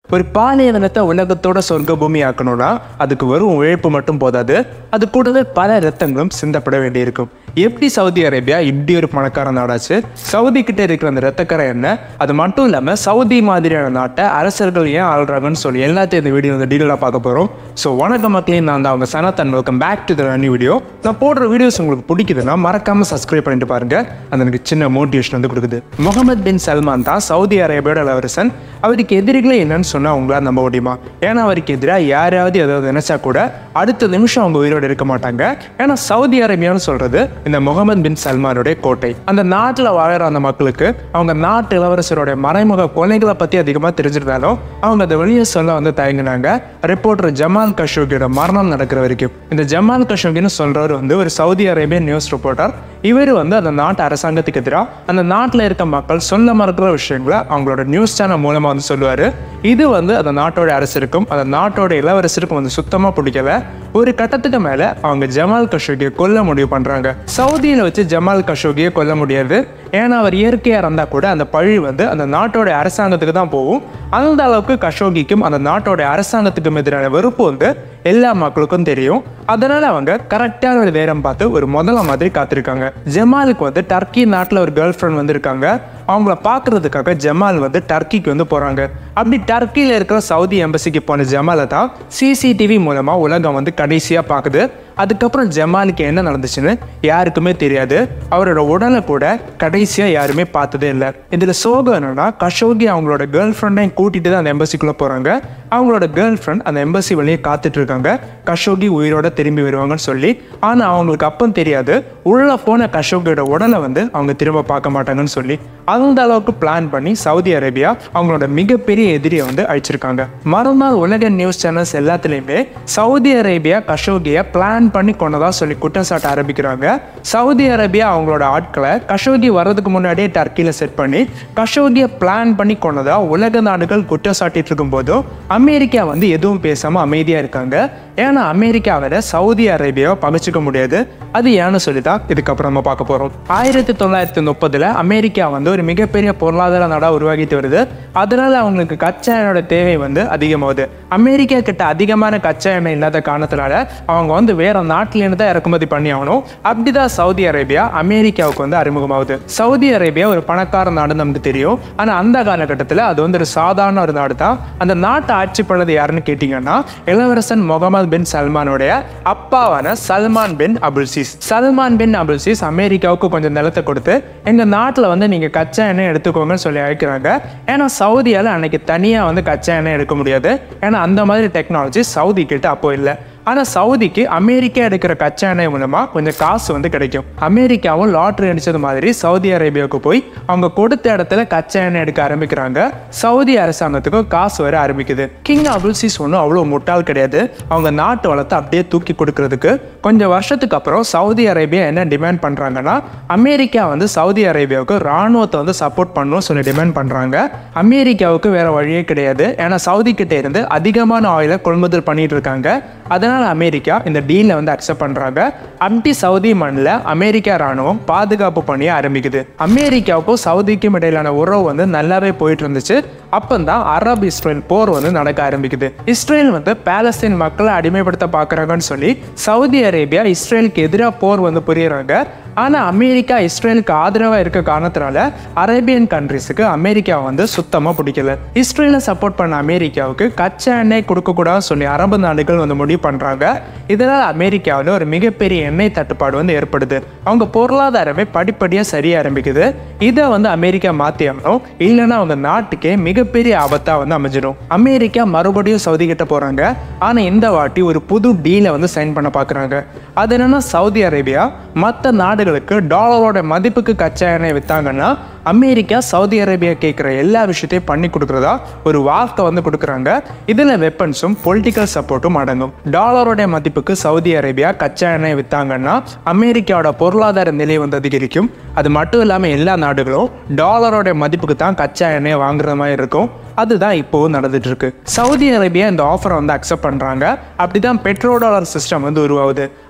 ஒரு பாலைவனத்தை உலகத்தோட சொர்க்க பூமி ஆக்கணும்னா அதுக்கு வெறும் உழைப்பு மட்டும் போதாது அது கூடவே பல ரத்தங்களும் சிந்தப்பட வேண்டியிருக்கும் எப்படி சவுதி அரேபியா இப்படி ஒரு பணக்கார நாடாச்சு சவுதி கிட்ட இருக்கிற அந்த ரத்தக்கரை என்ன அது மட்டும் இல்லாம சவுதி மாதிரியான நாட்டை அரசர்கள் ஏன் ஆள்றாங்கன்னு சொல்லி எல்லாத்தையும் இந்த வீடியோ வந்து டீடெயிலாக பார்க்க போறோம் ஸோ வணக்கம் மக்களே நான் தான் அவங்க Sanathan welcome back to the new video நான் போடுற வீடியோஸ் உங்களுக்கு பிடிக்குதுன்னா மறக்காம சப்ஸ்கிரைப் பண்ணிட்டு பாருங்க அது எனக்கு சின்ன மோட்டிவேஷன் வந்து கொடுக்குது முகமது பின் சல்மான் தான் சவுதி அரேபியாவோட இளவரசன் அவருக்கு எதிரிகளே என்னன்னு சொன்னா அவங்களால நம்ப முடியுமா ஏன்னா அவருக்கு எதிராக யாராவது ஏதாவது நினைச்சா கூட அடுத்த நிமிஷம் அவங்க உயிரோடு இருக்க மாட்டாங்க ஏன்னா சவுதி அரேபியான்னு சொல்றது இந்த முகமது பின் சல்மானுடைய கோட்டை அந்த நாட்டில் வாழற அந்த மக்களுக்கு அவங்க நாட்டு இளவரசருடைய மறைமுக கொலைகளை பத்தி அதிகமாக தெரிஞ்சிருந்தாலும் அவங்க அதை வெளியே சொல்ல வந்து தயங்கினாங்க ரிப்போர்ட்டர் ஜமால் கஷோகியோட மரணம் நடக்கிற வரைக்கும் இந்த ஜமால் கஷோகின்னு சொல்றவர் வந்து ஒரு சவுதி அரேபியன் நியூஸ் ரிப்போர்ட்டர் இவர் வந்து அந்த நாட்டு அரசாங்கத்துக்கு எதிராக அந்த நாட்டில் இருக்க மக்கள் சொல்ல மறுக்கிற விஷயங்களை அவங்களோட நியூஸ் சேனல் மூலமாக வந்து சொல்லுவார் இது வந்து அந்த நாட்டோட அரசருக்கும் அந்த நாட்டோட இளவரசருக்கும் வந்து சுத்தமாக பிடிக்கல ஒரு கட்டத்துக்கு மேலே அவங்க ஜமால் கஷோகியை கொல்ல முடிவு பண்ணுறாங்க சவுதியில் வச்சு ஜமால் கஷோகியை கொல்ல முடியாது ஏன்னா அவர் இயற்கையாக இருந்தால் கூட அந்த பழி வந்து அந்த நாட்டோட அரசாங்கத்துக்கு தான் போகும் அந்த அளவுக்கு கஷோகிக்கும் அந்த நாட்டோட அரசாங்கத்துக்கும் எதிரான வெறுப்பு வந்து எல்லா மக்களுக்கும் தெரியும் அதனால அவங்க கரெக்டான ஒரு நேரம் பார்த்து ஒரு முதல்ல மாதிரி காத்திருக்காங்க ஜமாலுக்கு வந்து டர்க்கி நாட்டில் ஒரு கேர்ள் ஃப்ரெண்ட் வந்து இருக்காங்க அவங்கள பார்க்கறதுக்காக ஜமால் வந்து டர்க்கிக்கு வந்து போகிறாங்க அப்படி டர்க்கியில் இருக்கிற சவுதி எம்பசிக்கு போன ஜமாலை தான் சிசிடிவி மூலமாக உலகம் வந்து கடைசியாக பார்க்குது அதுக்கப்புறம் ஜமாலுக்கு என்ன நடந்துச்சுன்னு யாருக்குமே தெரியாது அவரோட உடலை கூட கடைசியாக யாருமே பார்த்ததே இல்லை இதில் சோகம் என்னன்னா கஷோகி அவங்களோட கேர்ள் ஃப்ரெண்டையும் கூட்டிட்டு தான் அந்த எம்பசிக்குள்ளே போகிறாங்க அவங்களோட கேர்ள் ஃப்ரெண்ட் அந்த எம்பசி வெளியே காத்துட்டு இருக்காங்க கஷோகி உயிரோட திரும்பி வருவாங்கன்னு சொல்லி ஆனால் அவங்களுக்கு அப்போ தெரியாது உள்ள போன கஷோகியோட உடலை வந்து அவங்க திரும்ப பார்க்க மாட்டாங்கன்னு சொல்லி அந்த அளவுக்கு பிளான் பண்ணி சவுதி அரேபியா அவங்களோட மிகப்பெரிய எதிரியை வந்து அழிச்சிருக்காங்க மறுநாள் உலக நியூஸ் சேனல்ஸ் எல்லாத்துலேயுமே சவுதி அரேபியா கஷோகியை பிளான் பண்ணி கொண்டதா சொல்லி குற்றம் சாட்ட ஆரம்பிக்கிறாங்க சவுதி அரேபியா அவங்களோட ஆட்களை கஷோகி வர்றதுக்கு முன்னாடியே டர்க்கியில் செட் பண்ணி கஷோகியை பிளான் பண்ணி கொண்டதா உலக நாடுகள் குற்றம் சாட்டிட்டு இருக்கும்போதும் அமெரிக்கா வந்து எதுவும் பேசாமல் அமைதியாக இருக்காங்க ஏன்னா அமெரிக்காவை சவுதி அரேபியாவை பகைச்சிக்க முடியாது அது ஏன்னு சொல்லி தான் இதுக்கப்புறம் நம்ம பார்க்க போகிறோம் ஆயிரத்தி தொள்ளாயிரத்தி முப்பதில் அமெரிக்கா வந்து ஒரு மிகப்பெரிய பொருளாதார நாடாக உருவாகிட்டு வருது அதனால அவங்களுக்கு கச்சா எண்ணெயோட தேவை வந்து அதிகமாகுது அமெரிக்கா கிட்ட அதிகமான கச்சா எண்ணெய் இல்லாத காரணத்தினால அவங்க வந்து வேற நாட்டிலேருந்து தான் இறக்குமதி பண்ணி ஆகணும் அப்படிதான் சவுதி அரேபியா அமெரிக்காவுக்கு வந்து அறிமுகமாகுது சவுதி அரேபியா ஒரு பணக்கார நாடு நமக்கு தெரியும் ஆனால் அந்த காலகட்டத்தில் அது வந்து ஒரு சாதாரண ஒரு நாடு தான் அந்த நாட்டை ஆட்சி பண்ணது யாருன்னு கேட்டிங்கன்னா இளவரசன் முகமது பின் சல்மானுடைய அப்பாவான சல்மான் பின் அபுல்சீஸ் சல்மான் பின் அபுல்சீஸ் அமெரிக்காவுக்கு கொஞ்சம் நிலத்தை கொடுத்து எங்கள் நாட்டில் வந்து நீங்கள் கச்சா எண்ணெய் எடுத்துக்கோங்கன்னு சொல்லி அழைக்கிறாங்க ஏன்னா சவுதியால் அன்னைக்கு தனியாக வந்து கச்சா எண்ணெய் எடுக்க முடியாது ஏன்னா அந்த மாதிரி டெக்னாலஜி சவுதி கிட்ட அப்போ இல்லை ஆனால் சவுதிக்கு அமெரிக்கா எடுக்கிற கச்சா எண்ணெய் மூலமாக கொஞ்சம் காசு வந்து கிடைக்கும் அமெரிக்காவும் லாட்ரி அடித்தது மாதிரி சவுதி அரேபியாவுக்கு போய் அவங்க கொடுத்த இடத்துல கச்சா எண்ணெய் எடுக்க ஆரம்பிக்கிறாங்க சவுதி அரசாங்கத்துக்கும் காசு வர ஆரம்பிக்குது கிங் அபுல்சிஸ் ஒன்றும் அவ்வளோ முட்டாள் கிடையாது அவங்க நாட்டு வளத்தை அப்படியே தூக்கி கொடுக்கறதுக்கு கொஞ்சம் வருஷத்துக்கு அப்புறம் சவுதி அரேபியா என்ன டிமாண்ட் பண்ணுறாங்கன்னா அமெரிக்கா வந்து சவுதி அரேபியாவுக்கு ராணுவத்தை வந்து சப்போர்ட் பண்ணணும்னு சொல்லி டிமாண்ட் பண்ணுறாங்க அமெரிக்காவுக்கு வேற வழியே கிடையாது ஏன்னா சவுதி கிட்ட இருந்து அதிகமான ஆயிலை கொள்முதல் பண்ணிட்டு இருக்காங்க அதனால் அமெரிக்கா இந்த டீலை வந்து அக்செப்ட் பண்ணுறாங்க அப்படி சவுதி மண்ணில் அமெரிக்கா ராணுவம் பாதுகாப்பு பணியை ஆரம்பிக்குது அமெரிக்காவுக்கும் சவுதிக்கும் இடையிலான உறவு வந்து நல்லாவே போயிட்டு இருந்துச்சு அப்பந்தான் அரப் இஸ்ரேல் போர் வந்து நடக்க ஆரம்பிக்குது இஸ்ரேல் வந்து பாலஸ்தீன் மக்களை அடிமைப்படுத்த பார்க்குறாங்கன்னு சொல்லி சவுதி அரேபியா இஸ்ரேலுக்கு எதிராக போர் வந்து புரியுறாங்க ஆனால் அமெரிக்கா இஸ்ரேலுக்கு ஆதரவாக இருக்க காரணத்தினால அரேபியன் கண்ட்ரிஸுக்கு அமெரிக்கா வந்து சுத்தமாக பிடிக்கல இஸ்ரேலை சப்போர்ட் பண்ண அமெரிக்காவுக்கு கச்சா எண்ணெய் கொடுக்கக்கூடாதுன்னு சொல்லி அரபு நாடுகள் வந்து முடிவு பண்ணுறாங்க இதனால் அமெரிக்காவில் ஒரு மிகப்பெரிய எண்ணெய் தட்டுப்பாடு வந்து ஏற்படுது அவங்க பொருளாதாரமே படிப்படியாக சரிய ஆரம்பிக்குது இதை வந்து அமெரிக்கா மாற்றி ஆகணும் இல்லைன்னா அவங்க நாட்டுக்கே மிகப்பெரிய ஆபத்தாக வந்து அமைஞ்சிடும் அமெரிக்கா மறுபடியும் சவுதி கிட்ட போகிறாங்க ஆனால் இந்த வாட்டி ஒரு புது டீலை வந்து சைன் பண்ண பார்க்குறாங்க அது என்னன்னா சவுதி அரேபியா மற்ற நாடுகளுக்கு டாலரோட மதிப்புக்கு கச்சா எண்ணெய் விற்றாங்கன்னா அமெரிக்கா சவுதி அரேபியா கேட்குற எல்லா விஷயத்தையும் பண்ணி கொடுக்குறதா ஒரு வார்த்தை வந்து கொடுக்குறாங்க இதில் வெப்பன்ஸும் பொலிட்டிக்கல் சப்போர்ட்டும் அடங்கும் டாலரோட மதிப்புக்கு சவுதி அரேபியா கச்சா எண்ணெய் விற்றாங்கன்னா அமெரிக்காவோட பொருளாதார நிலை வந்து அதிகரிக்கும் அது மட்டும் இல்லாமல் எல்லா நாடுகளும் டாலரோட மதிப்புக்கு தான் கச்சா எண்ணெய் வாங்குற மாதிரி இருக்கும் அதுதான் இப்போவும் நடந்துட்டு இருக்கு சவுதி அரேபியா இந்த ஆஃபரை வந்து அக்செப்ட் பண்ணுறாங்க அப்படி தான் பெட்ரோ டாலர் சிஸ்டம் வந்து உருவாகுது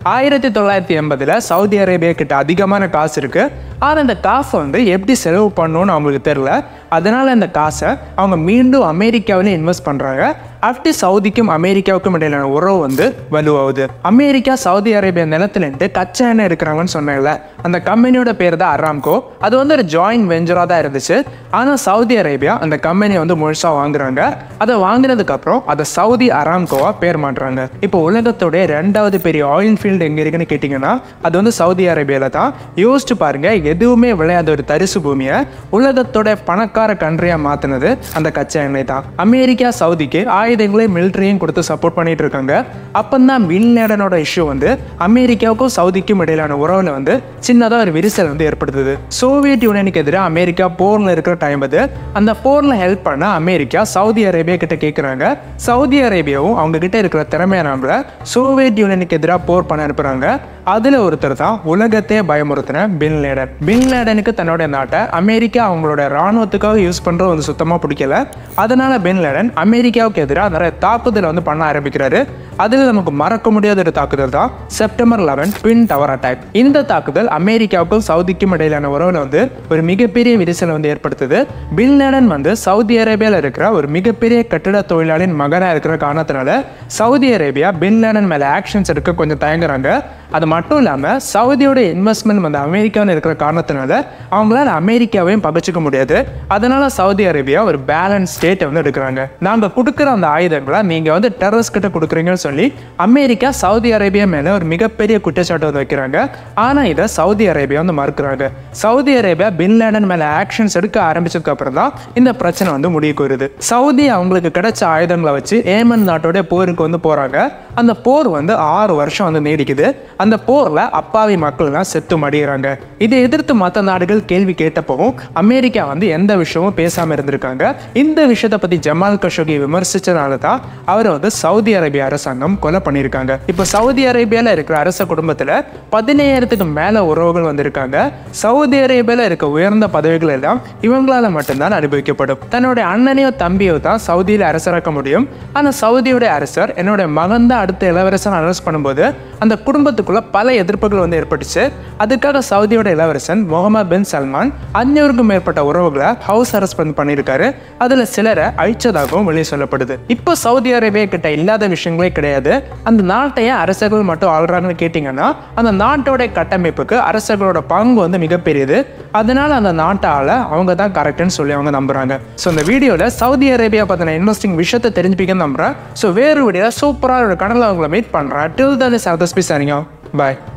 ஆயிரத்தி தொள்ளாயிரத்தி எண்பதுல சவுதி அரேபியா கிட்ட அதிகமான காசு இருக்கு ஆனால் அந்த காசை வந்து எப்படி செலவு பண்ணணும்னு அவங்களுக்கு தெரியல அதனால அந்த காசை அவங்க மீண்டும் அமெரிக்காவிலே இன்வெஸ்ட் பண்றாங்க அப்படி சவுதிக்கும் அமெரிக்காவுக்கும் இடையிலான உறவு வந்து வலுவாகுது அமெரிக்கா சவுதி அரேபியா நிலத்துலேருந்து கச்சா எண்ணெய் எடுக்கிறாங்கன்னு சொன்னேன்ல அந்த கம்பெனியோட பேர் தான் அராம்கோ அது வந்து ஒரு ஜாயின்ட் வெஞ்சராக தான் இருந்துச்சு ஆனால் சவுதி அரேபியா அந்த கம்பெனியை வந்து முழுசாக வாங்குறாங்க அதை வாங்கினதுக்கு அப்புறம் அதை சவுதி அராம்கோவா பேர் மாட்டுறாங்க இப்போ உலகத்தோட ரெண்டாவது பெரிய ஆயில் ஃபீல்டு எங்கே இருக்குன்னு கேட்டிங்கன்னா அது வந்து சவுதி அரேபியாவில் தான் யோசிச்சு பாருங்க எதுவுமே விளையாத ஒரு தரிசு பூமியை உலகத்தோட பணக்கார கண்ட்ரியாக மாற்றினது அந்த கச்சா எண்ணெய் தான் அமெரிக்கா சவுதிக்கு ஆயுதங்களையும் மிலிட்ரியும் கொடுத்து சப்போர்ட் பண்ணிட்டு இருக்காங்க அப்பந்தான் பின் லேடனோட இஷ்யூ வந்து அமெரிக்காவுக்கும் சவுதிக்கும் இடையிலான உறவுல வந்து சின்னதாக ஒரு விரிசல் வந்து ஏற்படுத்துது சோவியத் யூனியனுக்கு எதிராக அமெரிக்கா போர்ல இருக்கிற டைம் அது அந்த போர்ல ஹெல்ப் பண்ண அமெரிக்கா சவுதி அரேபியா கிட்ட கேட்குறாங்க சவுதி அரேபியாவும் அவங்க கிட்ட இருக்கிற திறமையானவங்கள சோவியத் யூனியனுக்கு எதிராக போர் பண்ண அனுப்புறாங்க அதுல ஒருத்தர் தான் உலகத்தையே பயமுறுத்தின பின் லேடன் பின் லேடனுக்கு தன்னோட நாட்டை அமெரிக்கா அவங்களோட ராணுவத்துக்காக யூஸ் பண்றது வந்து சுத்தமா பிடிக்கல அதனால பின் லேடன் அமெரிக்காவுக்கு எதிராக நிறைய தாக்குதலை வந்து பண்ண ஆரம்பிக்கிறாரு அதில் நமக்கு மறக்க முடியாத ஒரு தாக்குதல் தான் September eleven twin tower attack இந்த தாக்குதல் அமெரிக்காவுக்கும் சவுதிக்கும் இடையிலான உறவுல வந்து ஒரு மிகப்பெரிய விரிசலை வந்து ஏற்படுத்துது பின் லேடன் வந்து சவுதி அரேபியாவில் இருக்கிற ஒரு மிகப்பெரிய கட்டிட தொழிலாளியின் மகனாக இருக்கிற காரணத்தினால சவுதி அரேபியா பின் லேடன் மேலே ஆக்ஷன்ஸ் எடுக்க கொஞ்சம் தயங்குறாங்க அது மட்டும் இல்லாமல் சவுதியோட இன்வெஸ்ட்மெண்ட் வந்து அமெரிக்காவில் இருக்கிற காரணத்தினால அவங்களால அமெரிக்காவையும் பகச்சிக்க முடியாது அதனால சவுதி அரேபியா ஒரு பேலன்ஸ் ஸ்டேட்டை வந்து எடுக்கிறாங்க நாங்கள் கொடுக்குற அந்த ஆயுதங்களை நீங்கள் வந்து டெரரிஸ்ட் கிட்ட கொடுக்குறீங்கன்னு சொல்லி அமெரிக்கா சவுதி அரேபியா மேலே ஒரு மிகப்பெரிய குற்றச்சாட்டு வந்து வைக்கிறாங்க ஆனால் இதை சவுதி அரேபியா வந்து மறுக்கிறாங்க சவுதி அரேபியா பின் லேடன் மேலே ஆக்ஷன்ஸ் எடுக்க ஆரம்பிச்சதுக்கு அப்புறம் தான் இந்த பிரச்சனை வந்து முடிவுக்கு வருது சவுதி அவங்களுக்கு கிடைச்ச ஆயுதங்களை வச்சு ஏமன் நாட்டோட போருக்கு வந்து போகிறாங்க அந்த போர் வந்து ஆறு வருஷம் வந்து நீடிக்குது அந்த போரில் அப்பாவி மக்கள்லாம் செத்து மடிகிறாங்க இதை எதிர்த்து மற்ற நாடுகள் கேள்வி கேட்டப்பவும் அமெரிக்கா வந்து எந்த விஷயமும் பேசாமல் இருந்திருக்காங்க இந்த விஷயத்தை பற்றி ஜமால் கஷோகி விமர்சிச்சனால தான் அவரை வந்து சவுதி அரேபிய அரசாங்கம் கொலை பண்ணியிருக்காங்க இப்போ சவுதி அரேபியாவில் இருக்கிற அரச குடும்பத்தில் பதினையாயிரத்துக்கு மேலே உறவுகள் வந்திருக்காங்க சவுதி அரேபியாவில் இருக்க உயர்ந்த பதவிகள் எல்லாம் இவங்களால மட்டும்தான் அனுபவிக்கப்படும் தன்னுடைய அண்ணனையோ தம்பியோ தான் சவுதியில் அரசராக்க முடியும் ஆனால் சவுதியோட அரசர் என்னோட மகன் தான் அடுத்த இளவரசன் அரசு பண்ணும்போது அந்த குடும்பத்துக்குள்ள பல எதிர்ப்புகள் வந்து ஏற்பட்டுச்சு அதுக்காக சவுதியோட இளவரசன் முகமது பின் சல்மான் அஞ்சூறுக்கும் மேற்பட்ட உறவுகளை ஹவுஸ் அரெஸ்ட் பண்ணி பண்ணியிருக்காரு அதுல சிலரை அழிச்சதாகவும் வெளியே சொல்லப்படுது இப்போ சவுதி அரேபியா கிட்ட இல்லாத விஷயங்களே கிடையாது அந்த நாட்டையே அரசர்கள் மட்டும் ஆள்றாங்கன்னு கேட்டிங்கன்னா அந்த நாட்டோட கட்டமைப்புக்கு அரசர்களோட பங்கு வந்து மிகப்பெரியது அதனால அந்த நாட்டால அவங்க தான் கரெக்ட்னு சொல்லி அவங்க நம்புறாங்க ஸோ இந்த வீடியோவில் சவுதி அரேபியா பற்றின இன்ட்ரெஸ்டிங் விஷயத்தை தெரிஞ்சுப்பிக்கன்னு நம்புறேன் ஸோ வேறு வீடியோ சூப்பராக ஒரு கடலை அவங்களை மீட் பண்ணுறேன் till then is others be சரிங்க பாய்